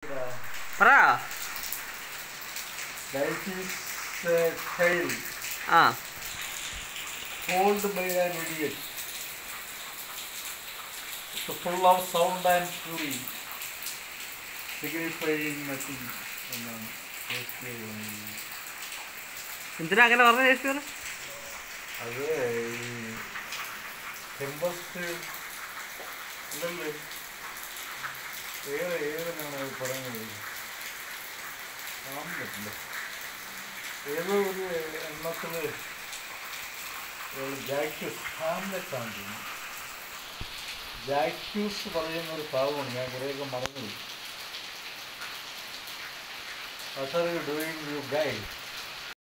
പറ That is a tale ആ told by an idiot. It's full of sound and fury, signifying nothing. എന്നാണ് Shakespeare പറഞ്ഞത്. എന്തിനാ അങ്ങനെ പറഞ്ഞ ഷേക്സ്പിയർ അത് ഈ ടെമ്പസ്റ്റ് അല്ലല്ലേ ഏത് ഏതിനാണ് അത് പറയുന്നത് കാണാൻ പറ്റില്ല ഏതോ ഒരു എണ്ണത്തിൽ ജാക്യൂസ് ഹാംലെറ്റാണ് തോന്നുന്നു ജാക്യൂസ് പറയുന്ന ഒരു ഭാഗമാണ് ഞാൻ കുറേയൊക്കെ മറന്നുപോയി what are you doing you guide